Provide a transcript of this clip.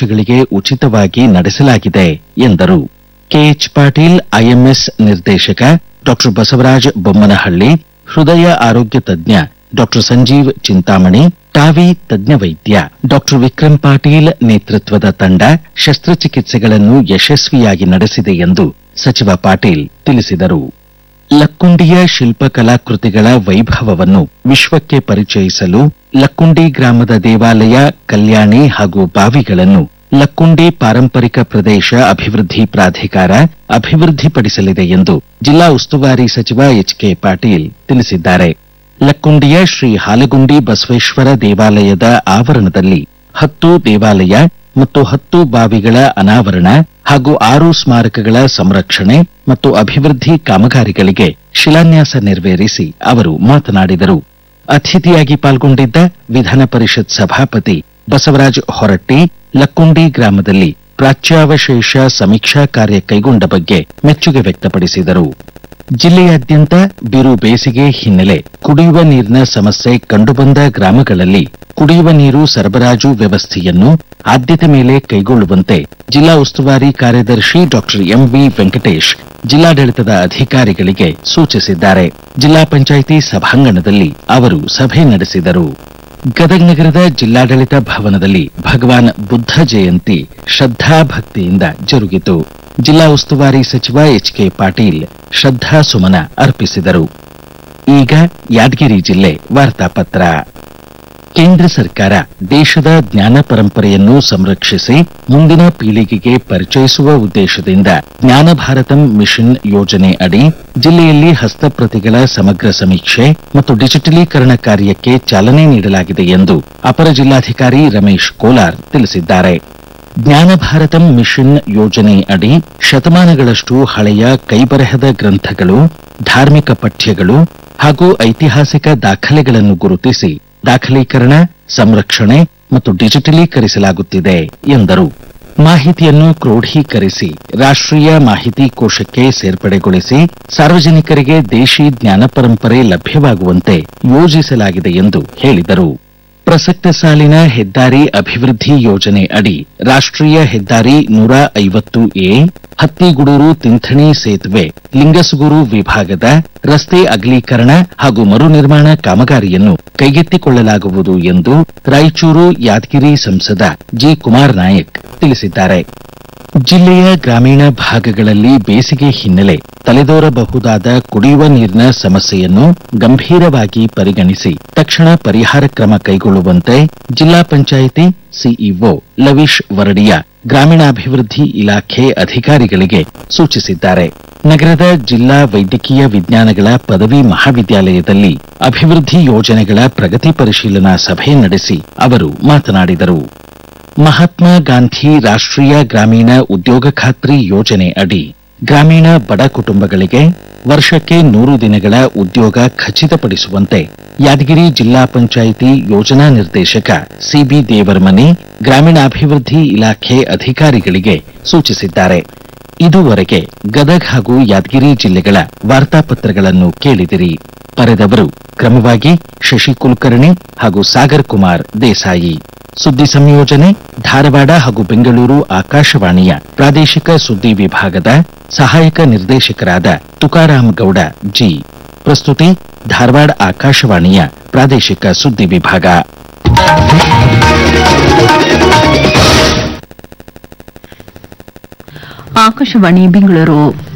ಪರೀಕ್ಷೆಗಳಿಗೆ ಉಚಿತವಾಗಿ ನಡೆಸಲಾಗಿದೆ ಎಂದರು ಕೆಎಚ್ ಪಾಟೀಲ್ ಐಎಂಎಸ್ ನಿರ್ದೇಶಕ ಡಾ ಬಸವರಾಜ ಬೊಮ್ಮನಹಳ್ಳಿ ಹೃದಯ ಆರೋಗ್ಯ ತಜ್ಞ ಡಾ ಸಂಜೀವ್ ಚಿಂತಾಮಣಿ ಟಾವಿ ತಜ್ಞ ವೈದ್ಯ ಡಾ ವಿಕ್ರಮ್ ಪಾಟೀಲ್ ನೇತೃತ್ವದ ತಂಡ ಶಸ್ತ್ರಚಿಕಿತ್ಸೆಗಳನ್ನು ಯಶಸ್ವಿಯಾಗಿ ನಡೆಸಿದೆ ಎಂದು ಸಚಿವ ಪಾಟೀಲ್ ತಿಳಿಸಿದರು ಲಕ್ಕುಂಡಿಯ ಶಿಲ್ಪಕಲಾಕೃತಿಗಳ ವೈಭವವನ್ನು ವಿಶ್ವಕ್ಕೆ ಪರಿಚಯಿಸಲು ಲಕ್ಕುಂಡಿ ಗ್ರಾಮದ ದೇವಾಲಯ ಕಲ್ಯಾಣಿ ಹಾಗೂ ಬಾವಿಗಳನ್ನು ಲಕ್ಕುಂಡಿ ಪಾರಂಪರಿಕ ಪ್ರದೇಶ ಅಭಿವೃದ್ಧಿ ಪ್ರಾಧಿಕಾರ ಅಭಿವೃದ್ಧಿಪಡಿಸಲಿದೆ ಎಂದು ಜಿಲ್ಲಾ ಉಸ್ತುವಾರಿ ಸಚಿವ ಎಚ್ ಕೆ ಪಾಟೀಲ್ ತಿಳಿಸಿದ್ದಾರೆ ಲಕ್ಕುಂಡಿಯ ಶ್ರೀ ಹಾಲಗುಂಡಿ ಬಸವೇಶ್ವರ ದೇವಾಲಯದ ಆವರಣದಲ್ಲಿ ಹತ್ತು ದೇವಾಲಯ ಮತ್ತು ಹತ್ತು ಬಾವಿಗಳ ಅನಾವರಣ ಹಾಗೂ ಆರು ಸ್ಮಾರಕಗಳ ಸಂರಕ್ಷಣೆ ಮತ್ತು ಅಭಿವೃದ್ಧಿ ಕಾಮಗಾರಿಗಳಿಗೆ ಶಿಲಾನ್ಯಾಸ ನೆರವೇರಿಸಿ ಅವರು ಮಾತನಾಡಿದರು ಅತಿಥಿಯಾಗಿ ಪಾಲ್ಗೊಂಡಿದ್ದ ವಿಧಾನ ಪರಿಷತ್ ಸಭಾಪತಿ ಬಸವರಾಜ ಹೊರಟ್ಟಿ ಲಕ್ಕುಂಡಿ ಗ್ರಾಮದಲ್ಲಿ ಪ್ರಾಚ್ಯಾವಶೇಷ ಸಮೀಕ್ಷಾ ಕಾರ್ಯ ಕೈಗೊಂಡ ಬಗ್ಗೆ ಮೆಚ್ಚುಗೆ ವ್ಯಕ್ತಪಡಿಸಿದರು ಜಿಲ್ಲೆಯಾದ್ಯಂತ ಬಿರು ಬೇಸಿಗೆ ಹಿನ್ನೆಲೆ ಕುಡಿಯುವ ನೀರಿನ ಸಮಸ್ಯೆ ಕಂಡುಬಂದ ಗ್ರಾಮಗಳಲ್ಲಿ ಕುಡಿಯುವ ನೀರು ಸರಬರಾಜು ವ್ಯವಸ್ಥೆಯನ್ನು ಆದ್ಯತೆ ಮೇಲೆ ಕೈಗೊಳ್ಳುವಂತೆ ಜಿಲ್ಲಾ ಉಸ್ತುವಾರಿ ಕಾರ್ಯದರ್ಶಿ ಡಾ ಎಂವಿ ವೆಂಕಟೇಶ್ ಜಿಲ್ಲಾಡಳಿತದ ಅಧಿಕಾರಿಗಳಿಗೆ ಸೂಚಿಸಿದ್ದಾರೆ ಜಿಲ್ಲಾ ಪಂಚಾಯಿತಿ ಸಭಾಂಗಣದಲ್ಲಿ ಅವರು ಸಭೆ ನಡೆಸಿದರು ಗದಗ ನಗರದ ಜಿಲ್ಲಾಡಳಿತ ಭವನದಲ್ಲಿ ಭಗವಾನ್ ಬುದ್ಧ ಜಯಂತಿ ಶ್ರದ್ಧಾ ಭಕ್ತಿಯಿಂದ ಜರುಗಿತು ಜಿಲ್ಲಾ ಉಸ್ತುವಾರಿ ಸಚಿವ ಎಚ್ ಕೆ ಪಾಟೀಲ್ ಶ್ರದ್ಧಾ ಸುಮನ ಅರ್ಪಿಸಿದರು ಈಗ ಯಾದಗಿರಿ ಜಿಲ್ಲೆ ವಾರ್ತಾಪತ್ರ ಕೇಂದ್ರ ಸರ್ಕಾರ ದೇಶದ ಜ್ಞಾನ ಪರಂಪರೆಯನ್ನು ಸಂರಕ್ಷಿಸಿ ಮುಂದಿನ ಪೀಳಿಗೆಗೆ ಪರಿಚಯಿಸುವ ಉದ್ದೇಶದಿಂದ ಜ್ಞಾನ ಭಾರತಂ ಮಿಷನ್ ಯೋಜನೆ ಅಡಿ ಜಿಲ್ಲೆಯಲ್ಲಿ ಹಸ್ತಪ್ರತಿಗಳ ಸಮಗ್ರ ಸಮೀಕ್ಷೆ ಮತ್ತು ಡಿಜಿಟಲೀಕರಣ ಕಾರ್ಯಕ್ಕೆ ಚಾಲನೆ ನೀಡಲಾಗಿದೆ ಎಂದು ಅಪರ ಜಿಲ್ಲಾಧಿಕಾರಿ ರಮೇಶ್ ಕೋಲಾರ್ ತಿಳಿಸಿದ್ದಾರೆ ಜ್ಞಾನ ಭಾರತಂ ಮಿಷನ್ ಯೋಜನೆ ಅಡಿ ಶತಮಾನಗಳಷ್ಟು ಹಳೆಯ ಕೈಬರಹದ ಗ್ರಂಥಗಳು ಧಾರ್ಮಿಕ ಪಠ್ಯಗಳು ಹಾಗೂ ಐತಿಹಾಸಿಕ ದಾಖಲೆಗಳನ್ನು ಗುರುತಿಸಿ ದಾಖಲೀಕರಣ ಸಂರಕ್ಷಣೆ ಮತ್ತು ಡಿಜಿಟಲೀಕರಿಸಲಾಗುತ್ತಿದೆ ಎಂದರು ಮಾಹಿತಿಯನ್ನು ಕ್ರೋಢೀಕರಿಸಿ ರಾಷ್ಟ್ರೀಯ ಮಾಹಿತಿ ಕೋಶಕ್ಕೆ ಸೇರ್ಪಡೆಗೊಳಿಸಿ ಸಾರ್ವಜನಿಕರಿಗೆ ದೇಶಿ ಜ್ಞಾನ ಪರಂಪರೆ ಲಭ್ಯವಾಗುವಂತೆ ಯೋಜಿಸಲಾಗಿದೆ ಎಂದು ಹೇಳಿದರು ಪ್ರಸಕ್ತ ಸಾಲಿನ ಹೆದ್ದಾರಿ ಅಭಿವೃದ್ಧಿ ಯೋಜನೆ ಅಡಿ ರಾಷ್ಟ್ರೀಯ ಹೆದ್ದಾರಿ ನೂರ ಐವತ್ತು ಎ ಹತ್ತಿಗುಡೂರು ತಿಂಥಣಿ ಸೇತುವೆ ಲಿಂಗಸುಗೂರು ವಿಭಾಗದ ರಸ್ತೆ ಅಗಲೀಕರಣ ಹಾಗೂ ಮರು ನಿರ್ಮಾಣ ಕಾಮಗಾರಿಯನ್ನು ಕೈಗೆತ್ತಿಕೊಳ್ಳಲಾಗುವುದು ಎಂದು ರಾಯಚೂರು ಯಾದಗಿರಿ ಸಂಸದ ಜಿ ಕುಮಾರ್ ನಾಯಕ್ ತಿಳಿಸಿದ್ದಾರೆ ಜಿಲ್ಲೆಯ ಗ್ರಾಮೀಣ ಭಾಗಗಳಲ್ಲಿ ಬೇಸಿಗೆ ಹಿನ್ನೆಲೆ ತಲೆದೋರಬಹುದಾದ ಕುಡಿಯುವ ನೀರಿನ ಸಮಸ್ಯೆಯನ್ನು ಗಂಭೀರವಾಗಿ ಪರಿಗಣಿಸಿ ತಕ್ಷಣ ಪರಿಹಾರ ಕ್ರಮ ಕೈಗೊಳ್ಳುವಂತೆ ಜಿಲ್ಲಾ ಪಂಚಾಯಿತಿ ಸಿಇಒ ಲವೀಶ್ ವರಡಿಯ ಗ್ರಾಮೀಣಾಭಿವೃದ್ಧಿ ಇಲಾಖೆ ಅಧಿಕಾರಿಗಳಿಗೆ ಸೂಚಿಸಿದ್ದಾರೆ ನಗರದ ಜಿಲ್ಲಾ ವೈದ್ಯಕೀಯ ವಿಜ್ಞಾನಗಳ ಪದವಿ ಮಹಾವಿದ್ಯಾಲಯದಲ್ಲಿ ಅಭಿವೃದ್ಧಿ ಯೋಜನೆಗಳ ಪ್ರಗತಿ ಪರಿಶೀಲನಾ ಸಭೆ ನಡೆಸಿ ಅವರು ಮಾತನಾಡಿದರು ಮಹಾತ್ಮ ಗಾಂಧಿ ರಾಷ್ಟ್ರೀಯ ಗ್ರಾಮೀಣ ಉದ್ಯೋಗ ಖಾತ್ರಿ ಯೋಜನೆ ಅಡಿ ಗ್ರಾಮೀಣ ಬಡ ಕುಟುಂಬಗಳಿಗೆ ವರ್ಷಕ್ಕೆ ನೂರು ದಿನಗಳ ಉದ್ಯೋಗ ಖಚಿತಪಡಿಸುವಂತೆ ಯಾದಗಿರಿ ಜಿಲ್ಲಾ ಪಂಚಾಯಿತಿ ಯೋಜನಾ ನಿರ್ದೇಶಕ ಸಿಬಿ ದೇವರಮನಿ ಗ್ರಾಮೀಣಾಭಿವೃದ್ಧಿ ಇಲಾಖೆ ಅಧಿಕಾರಿಗಳಿಗೆ ಸೂಚಿಸಿದ್ದಾರೆ ಇದುವರೆಗೆ ಗದಗ್ ಹಾಗೂ ಯಾದಗಿರಿ ಜಿಲ್ಲೆಗಳ ವಾರ್ತಾಪತ್ರಗಳನ್ನು ಕೇಳಿದಿರಿ ಬರೆದವರು ಕ್ರಮವಾಗಿ ಶಶಿ ಕುಲಕರ್ಣಿ ಹಾಗೂ ಸಾಗರ್ ಕುಮಾರ್ ದೇಸಾಯಿ ಸುದ್ದಿ ಸಂಯೋಜನೆ ಧಾರವಾಡ ಹಾಗೂ ಬೆಂಗಳೂರು ಆಕಾಶವಾಣಿಯ ಪ್ರಾದೇಶಿಕ ಸುದ್ದಿ ವಿಭಾಗದ ಸಹಾಯಕ ನಿರ್ದೇಶಕರಾದ ತುಕಾರಾಮ್ ಗೌಡ ಜಿ ಪ್ರಸ್ತುತಿ ಧಾರವಾಡ ಆಕಾಶವಾಣಿಯ ಪ್ರಾದೇಶಿಕ ಸುದ್ದಿ ವಿಭಾಗ ಆಕಾಶವಾಣಿ ಬೆಂಗಳೂರು